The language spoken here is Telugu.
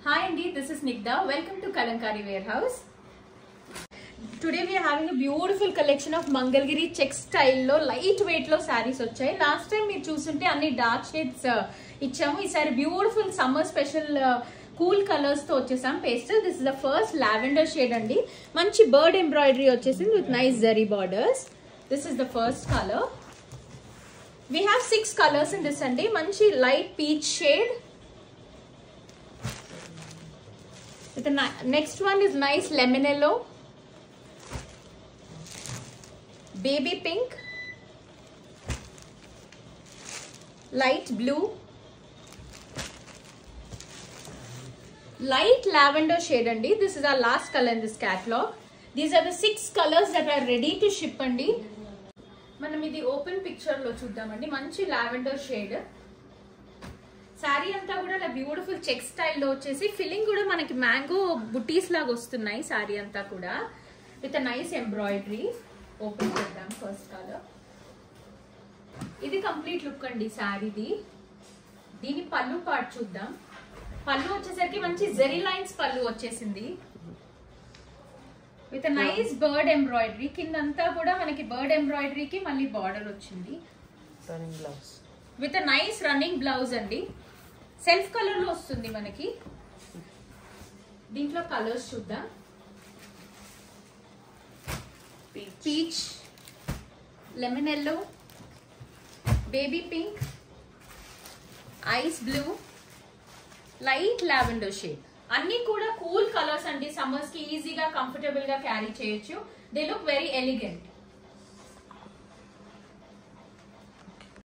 Hi Andy, this is Nigda. Welcome to Kalankari Warehouse. Today we're having a beautiful collection of Mangalagiri check స్టైల్లో లైట్ వెయిట్ లో శారీస్ వచ్చాయి లాస్ట్ టైం మీరు చూస్తుంటే అన్ని డార్క్ షేడ్స్ ఇచ్చాము ఈసారి beautiful summer special cool colours తో వచ్చేసాం pastel this is the first lavender shade అండి మంచి బర్డ్ ఎంబ్రాయిడరీ వచ్చేసింది with nice zari borders this is the first colour we have six colours in this అండి మంచి light peach shade with a ni- next one is nice lemon yellow baby pink light blue light lavender shade అండి this is our last color in this catalog these are the six colors that are ready to ship అండి మనం ఇది ఓపెన్ పిక్చర్ లో చూద్దామండి మంచి లావెండర్ షేడ్ శారీ అంతా కూడా ఇలా బ్యూటిఫుల్ చెక్ స్టైల్లో వచ్చేసి ఫిల్లింగ్ కూడా మనకి మ్యాంగో బుటీస్ లాగా వస్తున్నాయి శారీ అంతా కూడా విత్ నైస్ ఎంబ్రాయిడరీ ఓపెన్ చేద్దాం ఫస్ట్ కలర్ ఇది కంప్లీట్ లుక్ అండి శారీది దీని పళ్ళు పార్ట్ చూద్దాం పళ్ళు వచ్చేసరికి మంచి జెరీ లైన్స్ పళ్ళు వచ్చేసింది విత్ నైస్ బర్డ్ ఎంబ్రాయిడరీ కిందంతా కూడా మనకి బర్డ్ ఎంబ్రాయిడరీకి మళ్ళీ బార్డర్ వచ్చింది running blouse with nice running blouse అండి సెల్ఫ్ కలర్ లో వస్తుంది మనకి దీంట్లో కలర్స్ చూద్దాం peach lemon yellow baby pink ice blue light lavender shade అన్ని కూడా కూల్ కలర్స్ అండి సమ్మర్స్ కి ఈజీగా కంఫర్టబుల్ గా క్యారీ చేయొచ్చు దే లుక్ వెరీ ఎలిగెంట్